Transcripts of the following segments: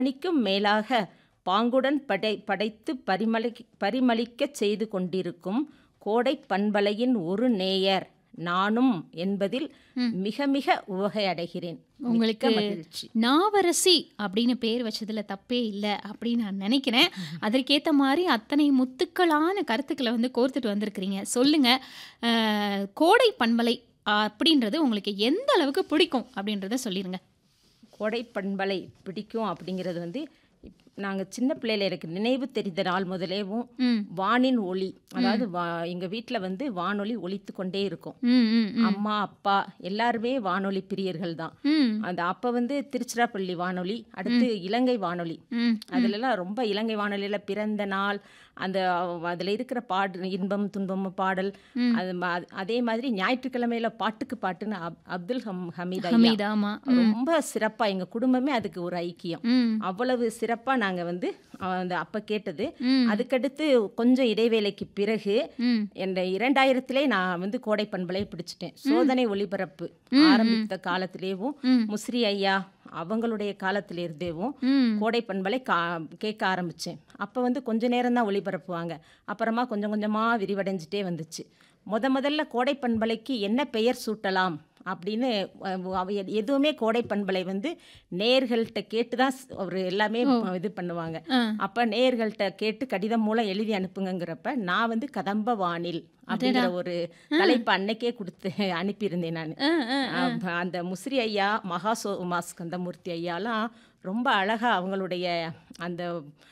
பணிக்கும் மேலாக பாங்குடன் படை படைத்து பரிமளி பரிமளிக்கச் செய்து கொண்டிருக்கும் கோடைப் பண்பலையின் ஒரு நேயர் நானும் என்பதில் மிக மிக உவகையடைகிறேன் உங்களுக்கு மிக்க மகிழ்ச்சி நாவரசி அப்படின்னு பேர் வச்சதுல தப்பே இல்லை அப்படின்னு நான் நினைக்கிறேன் அதற்கேற்ற மாதிரி அத்தனை முத்துக்களான கருத்துக்களை வந்து கோர்த்துட்டு வந்திருக்கிறீங்க சொல்லுங்க அஹ், கோடை பண்பலை அப்படின்றது உங்களுக்கு எந்த அளவுக்கு பிடிக்கும் அப்படின்றத சொல்லிருங்க கோடை பண்பலை பிடிக்கும் அப்படிங்கிறது வந்து நாங்கள் சின்ன பிள்ளையில எனக்கு நினைவு தெரிந்த நாள் முதலேவும் ம் வானின் ஒளி அதாவது வா எங்கள் வீட்டில் வந்து வானொலி ஒலித்து கொண்டே இருக்கும் ம் ம் ம். அம்மா அப்பா எல்லாருமே வானொலி பிரியர்கள் தான் ம் அந்த அப்போ வந்து திருச்சிராப்பள்ளி வானொலி அடுத்து இலங்கை வானொலி ம் அதுலலாம் ரொம்ப இலங்கை வானொலியில் பிறந்த நாள் அந்த அதில் இருக்கிற பாடு இன்பம் துன்பம் பாடல் அது ம- அது- அதே மாதிரி ஞாயிற்றுக்கிழமையில பாட்டுக்கு பாட்டுன்னு அப் அப்துல் ஹம் ஹமீத் ஐயா ஹமீத் ஆமா ரொம்ப சிறப்பாக எங்கள் குடும்பமே அதுக்கு ஒரு ஐக்கியம் ம் அவ்வளவு சிறப்பாக நாங்கள் வந்து அஹ், அந்த அப்போ கேட்டது ம். அதுக்கடுத்து கொஞ்சம் இடைவேளைக்கு பிறகு ம் என்ற இரண்டாயிரத்திலே நான் வந்து கோடை பண்பலை பிடிச்சிட்டேன் சோதனை ஒளிபரப்பு ஆரம்பித்த காலத்திலேவும் ம். முஸ்ரி ஐயா அவங்களுடைய காலத்துல இருந்தேவும் ம் கோடை பண்பலை கா கேட்க ஆரம்பித்தேன் அப்போ வந்து கொஞ்ச நேரம் தான் ஒளிபரப்புவாங்க அப்புறமா கொஞ்சம் கொஞ்சமாக விரிவடைஞ்சிட்டே வந்துச்சு முத முதல்ல கோடை பண்பலைக்கு என்ன பெயர் சூட்டலாம் அப்படின்னு அஹ், அவ எ- எதுவுமே கோடை பண்பலை வந்து நேர்கள்ட்ட கேட்டு தான் ஸ்- அவர் எல்லாமே இது பண்ணுவாங்க ஆ. அப்போ நேர்கள்ட்ட கேட்டு கடிதம் மூலம் எழுதி அனுப்புங்கங்கிறப்ப நான் வந்து கதம்ப வானில் அப்படிங்கிற ஒரு தலைப்பு அன்னைக்கே கொடுத்து அனுப்பியிருந்தேன் நான் ஆ, ஆ. அப்ப அந்த முஸ்ரி ஐயா மகா சோ மாஸ்கந்தமூர்த்தி ஐயாலாம் ரொம்ப அழகா அவங்களுடைய அந்த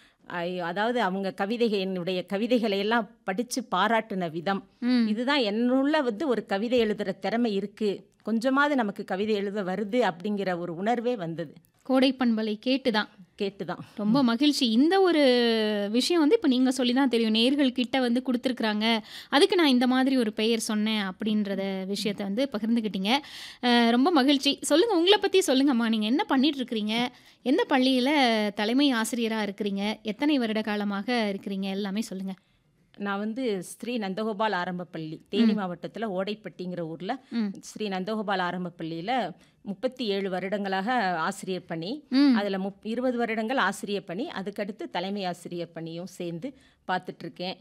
ஐ- அதாவது அவங்க கவிதைகளுடைய கவிதைகளை எல்லாம் படித்து பாராட்டின விதம் ம். இதுதான் என்னுள்ள வந்து ஒரு கவிதை எழுதுகிற திறமை இருக்கு கொஞ்சமாவது நமக்கு கவிதை எழுத வருது அப்படிங்கிற ஒரு உணர்வே வந்தது கோடை பண்பலை கேட்டுதான் கேட்டுதான் ரொம்ப மகிழ்ச்சி இந்த ஒரு விஷயம் வந்து இப்போ நீங்கள் சொல்லி தான் தெரியும் நேர்கள் கிட்ட வந்து கொடுத்துருக்குறாங்க அதுக்கு நான் இந்த மாதிரி ஒரு பெயர் சொன்னேன் அப்படின்றத விஷயத்தை வந்து பகிர்ந்துக்கிட்டீங்க அஹ் ரொம்ப மகிழ்ச்சி சொல்லுங்கள் உங்களை பற்றி சொல்லுங்கம்மா நீங்கள் என்ன பண்ணிட்டு இருக்கிறீங்க எந்த பள்ளியில் தலைமை ஆசிரியராக இருக்கிறீங்க எத்தனை வருட காலமாக இருக்கிறீங்க எல்லாமே சொல்லுங்கள் நான் வந்து ஸ்ரீ நந்தகோபால் ஆரம்ப பள்ளி தேனி மாவட்டத்தில் ஓடைப்பட்டிங்கிற ஊரில் ம். ஸ்ரீ நந்தகோபால் ஆரம்ப பள்ளியில் முப்பத்தி ஏழு வருடங்களாக ஆசிரியர் பணி ம். அதில் முப் இருபது வருடங்கள் ஆசிரியர் பணி அதுக்கடுத்து தலைமை ஆசிரியர் பணியும் சேர்ந்து பார்த்துட்ருக்கேன்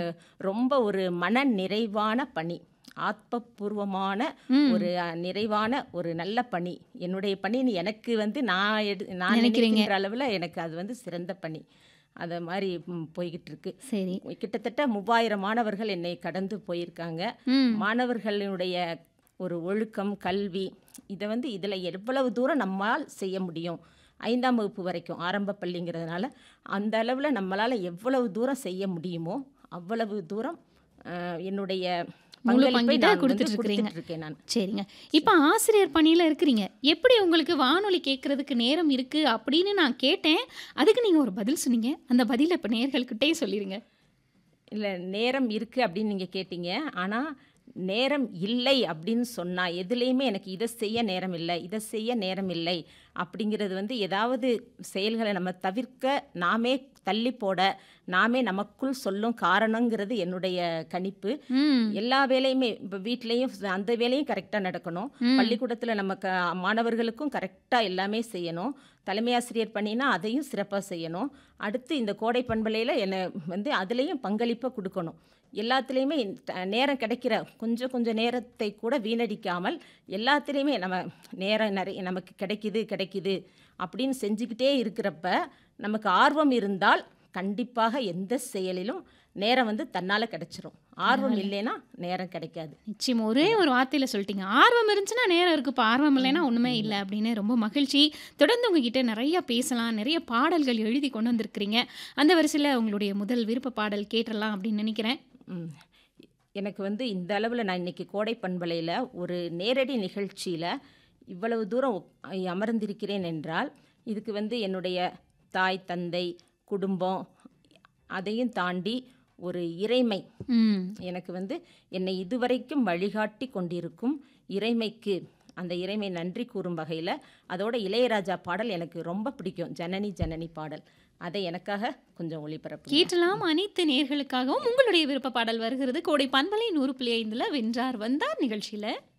ரொம்ப ஒரு மன நிறைவான பணி ஆத்மபூர்வமான ஒரு அஹ், நிறைவான ஒரு நல்ல பணி என்னுடைய பணின்னு எனக்கு வந்து நான் எடு நான் நினைக்கிறீங்க. நினைக்கிற அளவில் எனக்கு அது வந்து சிறந்த பணி அதை மாதிரி ம், போய்கிட்டு இருக்கு சரி கிட்டத்தட்ட மூவாயிரம் மாணவர்கள் என்னை கடந்து போயிருக்காங்க ம் மாணவர்களுடைய ஒரு ஒழுக்கம் கல்வி இதை வந்து இதில் எவ்வளவு தூரம் நம்மால் செய்ய முடியும் ஐந்தாம் வகுப்பு வரைக்கும் ஆரம்ப பள்ளிங்கிறதுனால அந்த அளவில் நம்மளால் எவ்வளவு தூரம் செய்ய முடியுமோ அவ்வளவு தூரம் அஹ், என்னுடைய முழு பங்களிப்பை பங்கிட்டா நான் வந்து கொடுத்துட்டு இருக்கிறீங்க. கொடுத்துட்டு இருக்கேன் நான் சரிங்க இப்போ ஆசிரியர் பணியில் இருக்கிறீங்க எப்படி உங்களுக்கு வானொலி கேட்கறதுக்கு நேரம் இருக்குது அப்படின்னு நான் கேட்டேன் அதுக்கு நீங்கள் ஒரு பதில் சொன்னீங்க அந்த பதிலை இப்போ நேர்கள்கிட்டே சொல்லிடுங்க இல்லை நேரம் இருக்குது அப்படின்னு நீங்கள் கேட்டீங்க ஆனால் நேரம் இல்லை அப்படின்னு சொன்னால் எதுலேயுமே எனக்கு இதை செய்ய நேரம் இல்லை இதை செய்ய நேரம் இல்லை அப்படிங்கிறது வந்து ஏதாவது செயல்களை நம்ம தவிர்க்க நாமே தள்ளி போட நாமே நமக்குள் சொல்லும் காரணங்கிறது என்னுடைய கணிப்பு ம் எல்லா வேலையுமே இப்போ வீட்லேயும் அந்த வேலையும் கரெக்டாக நடக்கணும் பள்ளிக்கூடத்தில் நம்ம க மாணவர்களுக்கும் கரெக்டாக எல்லாமே செய்யணும் தலைமை ஆசிரியர் பண்ணினா அதையும் சிறப்பாக செய்யணும் அடுத்து இந்த கோடை பண்பலையில் என்னை வந்து அதுலேயும் பங்களிப்பை கொடுக்கணும் எல்லாத்துலேயுமே ட- நேரம் கிடைக்கிற கொஞ்சம் கொஞ்சம் நேரத்தை கூட வீணடிக்காமல் எல்லாத்துலேயுமே நம்ம நேரம் நிறைய நமக்கு கிடைக்குது கிடைக்குது அப்படின்னு செஞ்சுக்கிட்டே இருக்கிறப்ப நமக்கு ஆர்வம் இருந்தால் கண்டிப்பாக எந்த செயலிலும் நேரம் வந்து தன்னால் கிடைச்சிரும் ஆர்வம் இல்லைன்னா நேரம் கிடைக்காது நிச்சயம் ஒரே ஒரு வார்த்தையில் சொல்லிட்டீங்க ஆர்வம் இருந்துச்சுன்னா நேரம் இருக்குப்பா ஆர்வம் இல்லைன்னா ஒன்றுமே இல்லை அப்படின்னு ரொம்ப மகிழ்ச்சி தொடர்ந்து உங்ககிட்ட நிறைய பேசலாம் நிறைய பாடல்கள் எழுதி கொண்டு வந்திருக்கிறீங்க அந்த வரிசையில் உங்களுடைய முதல் விருப்ப பாடல் கேட்டுடலாம் அப்படின்னு நினைக்கிறேன் ம். எனக்கு வந்து இந்த அளவில் நான் இன்னைக்கு கோடை பண்பலையில் ஒரு நேரடி நிகழ்ச்சியில் இவ்வளவு தூரம் உக்- அமர்ந்திருக்கிறேன் என்றால் இதுக்கு வந்து என்னுடைய தாய் தந்தை குடும்பம் அதையும் தாண்டி ஒரு இறைமை ம் எனக்கு வந்து என்னை இதுவரைக்கும் வழிகாட்டி கொண்டிருக்கும் இறைமைக்கு அந்த இறைமை நன்றி கூறும் வகையில் அதோட இளையராஜா பாடல் எனக்கு ரொம்ப பிடிக்கும் ஜனனி ஜனனி பாடல் அதை எனக்காக கொஞ்சம் ஒளிபரப்பு கேட்டலாம் அனைத்து நேர்களுக்காகவும் உங்களுடைய விருப்ப பாடல் வருகிறது கோடை பண்பலை நூறு புள்ளி ஐந்துல வென்றார் வந்தார் நிகழ்ச்சியில